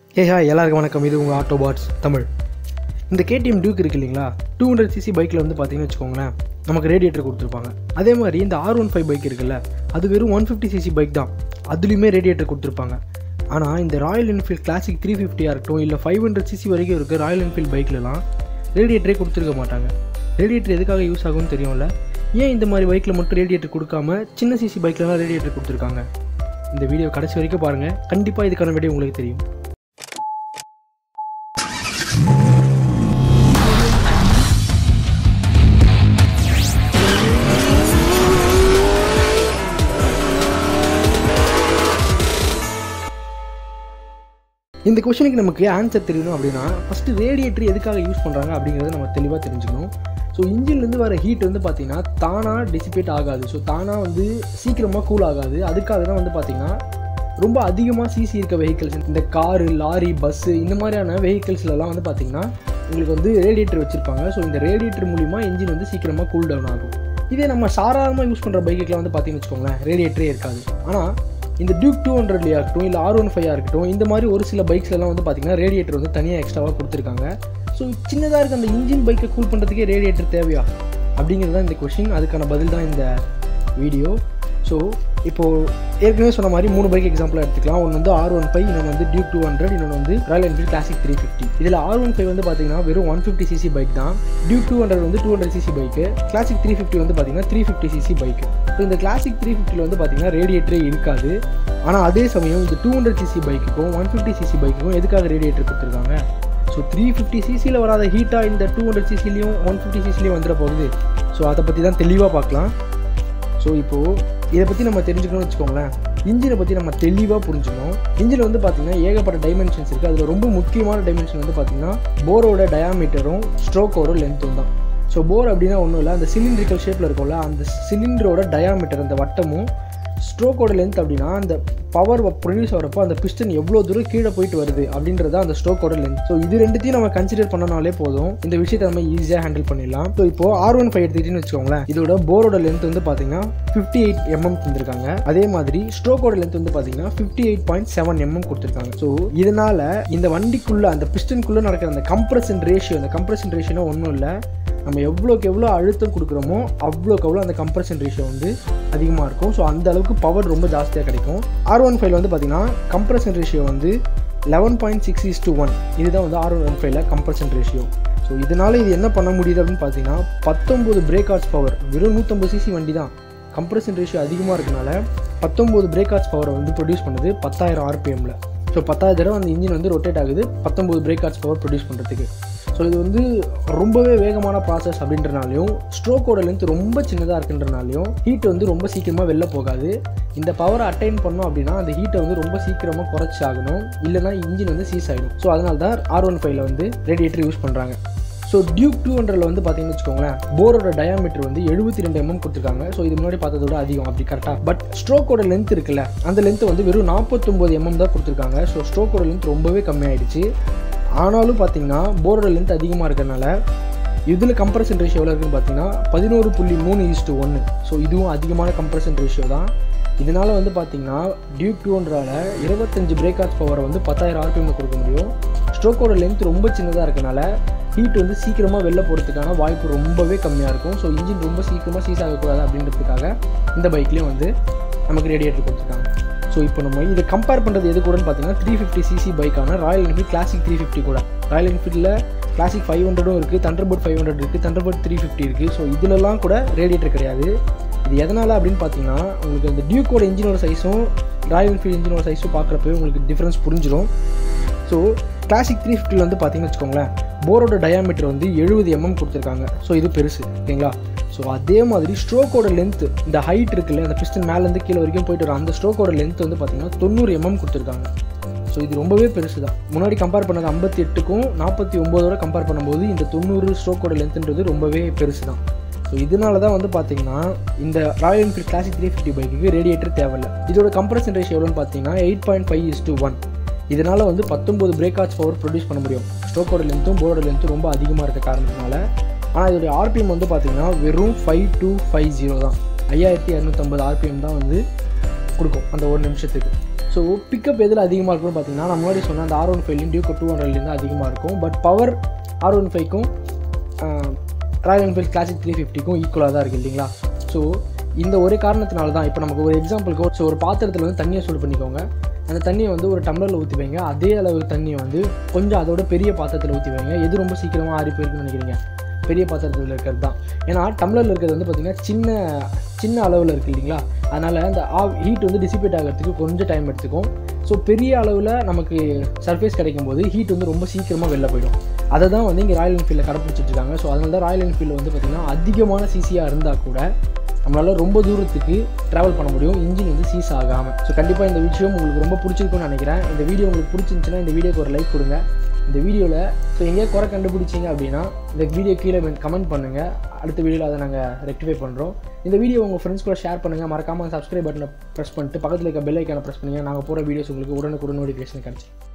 ஏ hi எல்லாருக்கும் வணக்கம் இது உங்கள் ஆட்டோபாட்ஸ் தமிழ் இந்த கேடிஎம் டியூக் இருக்கு இல்லைங்களா டூ ஹண்ட்ரட் சிசி பைக்கில் வந்து பார்த்தீங்கன்னு வச்சுக்கோங்களேன் நமக்கு ரேடியேட்டர் கொடுத்துருப்பாங்க அதே மாதிரி இந்த ஆர் ஒன் ஃபைவ் பைக் இருக்குல்ல அது வெறும் ஒன் ஃபிஃப்டி சிசி பைக் தான் அதுலேயுமே ரேடியேட்டர் கொடுத்துருப்பாங்க ஆனால் இந்த ராயல் என்ஃபீல்ட் கிளாசிக் த்ரீ ஃபிஃப்டியாக இருக்கட்டும் இல்லை ஃபைவ் ஹண்ட்ரட் சிசி வரைக்கும் இருக்க ராயல் என்ஃபீல்ட் பைக்லலாம் ரேடியேட்டரே கொடுத்துருக்க மாட்டாங்க ரேடியேட்டர் எதுக்காக யூஸ் ஆகும்னு தெரியும்ல ஏன் இந்த மாதிரி பைக்கில் மட்டும் ரேடியேட்டர் கொடுக்காம சின்ன சிசி பைக்லலாம் ரேடியேட்டர் கொடுத்துருக்காங்க இந்த வீடியோ கடைசி வரைக்கும் பாருங்கள் கண்டிப்பாக இதுக்கான வீடியோ உங்களுக்கு தெரியும் இந்த கொஷனுக்கு நமக்கு ஆன்சர் தெரியணும் அப்படின்னா ஃபஸ்ட்டு ரேடியேட்டர் எதுக்காக யூஸ் பண்ணுறாங்க அப்படிங்கிறத நம்ம தெளிவாக தெரிஞ்சுக்கணும் ஸோ இன்ஜின்லேருந்து வர ஹீட் வந்து பார்த்திங்கன்னா தானாக டிசிபேட் ஆகாது ஸோ தானாக வந்து சீக்கிரமாக கூல் ஆகாது அதுக்காக தான் வந்து பார்த்திங்கன்னா ரொம்ப அதிகமாக சிசி இருக்க வெஹிக்கிள்ஸ் இந்த காரு லாரி பஸ்ஸு இந்த மாதிரியான வெஹிக்கிள்ஸ்லலாம் வந்து பார்த்திங்கன்னா உங்களுக்கு வந்து ரேடியேட்டர் வச்சுருப்பாங்க ஸோ இந்த ரேடியேட்டர் மூலிமா இன்ஜின் வந்து சீக்கிரமாக கூல் டவுன் ஆகும் இதே நம்ம சாதாரணமாக யூஸ் பண்ணுற பைக்குக்கெலாம் வந்து பார்த்திங்கன்னு வச்சுக்கோங்களேன் ரேடியேட்டரே இருக்காது ஆனால் இந்த டியூக் டூ ஹண்ட்ரட்லையாக இருக்கட்டும் இல்லை ஆர் ஒன் ஃபைவாக இருக்கட்டும் இந்த மாதிரி ஒரு சில பைக்ஸ்லாம் வந்து பார்த்திங்கன்னா ரேடியேட்டர் வந்து தனியாக எக்ஸ்ட்ராவாக கொடுத்துருக்காங்க ஸோ சின்னதாக இருக்க அந்த இன்ஜின் பைக்கை கூல் பண்ணுறதுக்கே ரேடியேட்டர் தேவையா அப்படிங்கிறது தான் இந்த கொஷின் அதுக்கான பதில் தான் இந்த வீடியோ ஸோ இப்போது ஏற்கனவே சொன்ன மாதிரி மூணு பைக் எக்ஸாம்பிளாக எடுத்துக்கலாம் ஒன்று வந்து ஆர் ஒன் ஃபைவ் இன்னொன்று வந்து டியூக் டூ ஹண்ட்ரட் இன்னொன்று வந்து Royal Enfield classic three fifty இதில் ஆர் ஒன் ஃபைவ் வந்து பார்த்தீங்கன்னா வெறும் ஒன் ஃபிஃப்டி சிசி பைக் தான் டியூக் டூ ஹண்ட்ரட் வந்து two hundred CC bike classic three fifty வந்து பார்த்தீங்கன்னா three fifty CC bike so இந்த கிளாசிக் த்ரீ ஃபிஃப்டியில் வந்து பார்த்தீங்கன்னா ரேடியேட்டரே இருக்காது ஆனால் அதே சமயம் இந்த டூ ஹண்ட்ரட் சிசி பைக்குக்கும் ஒன் ஃபிஃப்டி சிசி பைக்குக்கும் எதுக்காக ரேடியேட்டர் கொடுத்துருக்காங்க ஸோ த்ரீ ஃபிஃப்டி சிசியில் வராத ஹீட்டாக இந்த டூ ஹண்ட்ரட் சிசிலையும் ஒன் ஃபிஃப்டி சிசிலையும் வந்துட போகுது ஸோ அதை பற்றி தான் தெளிவாக பார்க்கலாம் ஸோ இப்போது இதை பற்றி நம்ம தெரிஞ்சுக்கணும்னு வச்சுக்கோங்களேன் இன்ஜினை பற்றி நம்ம தெளிவாக புரிஞ்சுக்கணும் இன்ஜின் வந்து பார்த்திங்கன்னா ஏகப்பட்ட டைமென்ஷன்ஸ் இருக்குது அதில் ரொம்ப முக்கியமான டைமென்ஷன் வந்து பார்த்திங்கன்னா போரோட டயாமீட்டரும் ஸ்ட்ரோக்கோட லென்த்தும் தான் ஸோ போர் அப்படின்னா ஒன்றும் இல்லை அந்த சிலிண்ட்ரிக்கல் ஷேப்பில் இருக்கும்ல அந்த சிலிண்டரோட டயாமீட்டர் அந்த வட்டமும் ஸ்ட்ரோக்கோட லென்த் அப்படின்னா அந்த பவர் ப்ரொடியூஸ் ஆகிறப்போ அந்த பிஸ்டன் எவ்வளோ தூரம் கீழே போயிட்டு வருது அப்படின்றது அந்த ஸ்ட்ரோக்கோட லென்த் ஸோ இது ரெண்டுத்தையும் நம்ம கன்சிடர் பண்ணனாலே போதும் இந்த விஷயத்தை நம்ம ஈஸியாக ஹேண்டில் பண்ணிடலாம் ஸோ இப்போ ஆர் ஒன் ஃபைவ் எடுத்துக்கிட்டீங்கன்னு வச்சுக்கோங்களேன் இதோட போரோட லென்த் வந்து பார்த்தீங்கன்னா ஃபிஃப்டி எயிட் எம்எம் தந்திருக்காங்க அதே மாதிரி ஸ்ட்ரோக்கோட லென்த் வந்து பார்த்தீங்கன்னா fifty eight point seven mm கொடுத்துருக்காங்க ஸோ இதனால இந்த வண்டிக்குள்ள அந்த பிஸ்டனுக்குள்ள நடக்கிற அந்த கம்ப்ரஷன் ரேஷியோ அந்த கம்ப்ரஷன் ரேஷியோனா ஒன்றும் இல்லை நம்ம எவ்வளோக்கு எவ்வளோ அழுத்தம் கொடுக்குறோமோ அவ்வளோக்கு எவ்வளோ அந்த கம்ப்ரஷன் ரேஷியோ வந்து அதிகமாக இருக்கும் ஸோ அந்த அளவுக்கு பவர் ரொம்ப ஜாஸ்தியாக கிடைக்கும் ஆர் ஒன் ஃபைவ்ல வந்து பார்த்தீங்கன்னா கம்ப்ரஷன் ரேஷியோ வந்து eleven point six is to one இதுதான் வந்து ஆர் ஒன் ஃபைவ்ல கம்ப்ரஷன் ரேஷியோ ஸோ இதனால் இது என்ன பண்ண முடியுது அப்படின்னு பார்த்தீங்கன்னா பத்தொம்போது பிரேக் ஆர்ட்ஸ் பவர் வெறும் நூற்றம்பது சிசி வண்டி தான் கம்ப்ரஷன் ரேஷியோ அதிகமாக இருக்கனால பத்தொம்போது பிரேக் ஆர்ட்ஸ் பவரை வந்து ப்ரொடியூஸ் பண்ணுது பத்தாயிரம் ஆர்பிஎம்மில் ஸோ பத்தாயிரம் தடவை அந்த இன்ஜின் வந்து ரொட்டேட் ஆகுது பத்தொம்போது பிரேக் ஆர்ட்ஸ் பவர் ப்ரொடியூஸ் பண்ணுறதுக்கு ஸோ இது வந்து ரொம்பவே வேகமான ப்ராசஸ் அப்படின்றனாலையும் ஸ்ட்ரோக்கோட லென்த் ரொம்ப சின்னதாக இருக்குன்றனாலையும் ஹீட் வந்து ரொம்ப சீக்கிரமாக வெளில போகாது இந்த பவரை அட்டைன் பண்ணோம் அப்படின்னா அந்த ஹீட்டை வந்து ரொம்ப சீக்கிரமாக குறைச்சி ஆகணும் இல்லைனா இன்ஜின் வந்து சீஸ் ஆகிடும் ஸோ அதனால தான் ஆர் ஒன் ஃபைவ்ல வந்து ரேடியேட்டர் யூஸ் பண்ணுறாங்க ஸோ டியூக் டூ ஹண்ட்ரட்ல வந்து பார்த்தீங்கன்னு வச்சுக்கோங்களேன் போரோட டயாமீட்டர் வந்து எழுபத்தி ரெண்டு எம்எம் கொடுத்துருக்காங்க ஸோ இது முன்னாடி பார்த்ததோட அதிகம் அப்படி கரெக்டாக பட் ஸ்ட்ரோக்கோட லென்த் இருக்குல்ல அந்த லென்த் வந்து வெறும் நாற்பத்தொம்போது எம்எம் தான் கொடுத்துருக்காங்க ஸோ ஸ்ட்ரோக்கோட லென்த் ரொம்பவே கம்மியாயிடுச்சு ஆனாலும் பார்த்தீங்கன்னா போரோட லென்த் அதிகமாக இருக்கிறனால இதில் கம்ப்ரஷன் ரேஷியோ எவ்வளோ இருக்குன்னு பார்த்தீங்கன்னா பதினோரு புள்ளி மூணு ஈஸ்ட்டு ஒன்று ஸோ இதுவும் அதிகமான கம்ப்ரஷன் ரேஷியோ தான் இதனால் வந்து பார்த்தீங்கன்னா டியூக் டூ ஹண்ட்ரால இருபத்தஞ்சு பிரேக் ஆர்ஸ் பவரை வந்து பத்தாயிரம் ஆர்பிஎம்ல கொடுக்க முடியும் ஸ்ட்ரோக்கோட லென்த் ரொம்ப சின்னதாக இருக்கனால ஹீட் வந்து சீக்கிரமாக வெளில போகிறதுக்கான வாய்ப்பு ரொம்பவே கம்மியாக இருக்கும் ஸோ இன்ஜின் ரொம்ப சீக்கிரமாக சீஸ் ஆகக்கூடாது அப்படின்றதுக்காக இந்த பைக்லேயும் வந்து நமக்கு ரேடியேட்டர் கொடுத்துருக்காங்க ஸோ இப்போ நம்ம இதை கம்பேர் பண்ணுறது எது கூடன்னு பார்த்தீங்கன்னா த்ரீ ஃபிஃப்டி சிசி பைக்கான Royal Enfield classic three fifty கூட ராயல் என்ஃபீல்டில் கிளாசிக் ஃபைவ் ஹண்ட்ரடும் இருக்குது தண்டர்பர்ட் ஃபைவ் ஹண்ட்ரட் இருக்குது தண்டர்பர்ட் த்ரீ ஃபிஃப்டி இருக்குது ஸோ இதிலலாம் கூட ரேடியேட்டர் கிடையாது இது எதனால் அப்படின்னு பார்த்தீங்கன்னா உங்களுக்கு அந்த டியூக்கோட இன்ஜினோட சைஸும் ராயல் என்ஃபீல்ட் இன்ஜினோட சைஸும் பார்க்குறப்பவே உங்களுக்கு டிஃப்ரென்ஸ் புரிஞ்சிடும் ஸோ கிளாசிக் த்ரீ ஃபிஃப்டியில் வந்து பார்த்தீங்கன்னு வச்சுக்கோங்களேன் போரோட டயாமீட்டர் வந்து எழுபது எம்எம் கொடுத்துருக்காங்க ஸோ இது பெருசு ஓகேங்களா ஸோ அதே மாதிரி ஸ்ட்ரோக்கோட லென்த்து இந்த ஹைட் இருக்குல்ல அந்த பிஸ்டன் மேலேருந்து கீழே வரைக்கும் போயிட்டு வரும் அந்த ஸ்ட்ரோக்கோட லென்த் வந்து பார்த்தீங்கன்னா தொண்ணூறு எம்எம் கொடுத்துருக்காங்க ஸோ இது ரொம்பவே பெருசு தான் முன்னாடி கம்பேர் பண்ணது ஐம்பத்தி எட்டுக்கும் நாற்பத்தி ஒம்போதோட கம்பேர் பண்ணும்போது இந்த தொண்ணூறு ஸ்ட்ரோக்கோட லென்த்துன்றது ரொம்பவே பெருசு தான் ஸோ இதனால தான் வந்து பார்த்தீங்கன்னா இந்த Royal Enfield classic three fifty பைக்குக்கு ரேடியேட்டர் தேவையில்லை இதோட கம்ப்ரஷன் ரேஷியோ எவ்வளோன்னு பார்த்தீங்கன்னா eight point five is to one இதனால் வந்து பத்தொம்போது பிரேக் ஆர்ட்ஸ் பவர் ப்ரொடியூஸ் பண்ண முடியும் ஸ்ட்ரோக்கோட லென்த்தும் போரோட லென்த்தும் ரொம்ப அதிகமாக இருக்க காரணத்தினால ஆனால் இதோடைய ஆர்பிஎம் வந்து பார்த்தீங்கன்னா வெறும் ஃபைவ் டூ ஃபைவ் ஜீரோ தான் ஐயாயிரத்தி இரநூத்தம்பது ஆர்பிஎம் தான் வந்து கொடுக்கும் அந்த ஒரு நிமிஷத்துக்கு ஸோ பிக்கப் எதில் அதிகமாக இருக்கும்னு பார்த்தீங்கன்னா நான் முன்னாடி சொன்ன அந்த ஆர் ஒன் ஃபைவ்லையும் டியூக்கோ டூ ஹண்ட்ரட்லேருந்து அதிகமாக இருக்கும் பட் பவர் ஆர் ஒன் ஃபைவ்க்கும் ராயல் என்ஃபீல்ட் கிளாசிக் த்ரீ ஃபிஃப்டிக்கும் ஈக்குவலாக தான் இருக்குது இல்லைங்களா ஸோ இந்த ஒரு காரணத்தினால தான் இப்போ நமக்கு ஒரு எக்ஸாம்பிளுக்கு ஸோ ஒரு பாத்திரத்தில் வந்து தண்ணியை சூடு பண்ணிக்கோங்க அந்த தண்ணியை வந்து ஒரு டம்ளரில் ஊற்றி வைங்க அதே அளவு தண்ணியை வந்து கொஞ்சம் அதோட பெரிய பாத்திரத்தில் ஊற்றி வைங்க எது ரொம்ப சீக்கிரமாக ஆறி போயிருக்குன்னு நினைக்கிறீங்க பெரிய பாத்திரத்தில் இருக்கிறது தான் ஏன்னா டம்ளரில் இருக்கிறது வந்து பார்த்திங்கன்னா சின்ன சின்ன அளவில் இருக்குது இல்லைங்களா அதனால் அந்த ஆ ஹீட் வந்து டிசிபேட் ஆகிறதுக்கு கொஞ்சம் டைம் எடுத்துக்கும் ஸோ பெரிய அளவில் நமக்கு சர்ஃபேஸ் கிடைக்கும் போது ஹீட் வந்து ரொம்ப சீக்கிரமாக வெளில போயிடும் அதை தான் வந்து இங்கே ராயல் என்ஃபீல்டில் கடைப்பிடிச்சிட்டு இருக்காங்க ஸோ அதனால தான் ராயல் என்ஃபீல்டு வந்து பார்த்திங்கன்னா அதிகமான சிசியாக இருந்தால் கூட நம்மளால் ரொம்ப தூரத்துக்கு ட்ராவல் பண்ண முடியும் இன்ஜின் வந்து சீஸ் ஆகாமல் ஸோ கண்டிப்பாக இந்த விஷயம் உங்களுக்கு ரொம்ப பிடிச்சிருக்கும்னு நினைக்கிறேன் இந்த வீடியோ உங்களுக்கு பிடிச்சிருந்துச்சுன்னா இந்த வீடியோக்கு ஒரு லைக் கொடுங்க இந்த வீடியோவில் ஸோ எங்கேயா குறை கண்டுபிடிச்சிங்க அப்படின்னா இந்த வீடியோ கீழே கமெண்ட் பண்ணுங்கள் அடுத்த வீடியோவில் அதை நாங்கள் ரெக்டிஃபை பண்ணுறோம் இந்த வீடியோ உங்கள் ஃப்ரெண்ட்ஸ் கூட ஷேர் பண்ணுங்கள் மறக்காமல் சப்ஸ்கிரைப் பட்டனை ப்ரெஸ் பண்ணிட்டு பக்கத்தில் இருக்க பெல் ஐக்கானை ப்ரெஸ் பண்ணுங்கள் நாங்கள் போகிற வீடியோஸ் உங்களுக்கு உடனுக்குடன் நோட்டிஃபிகேஷன் கிடச்சி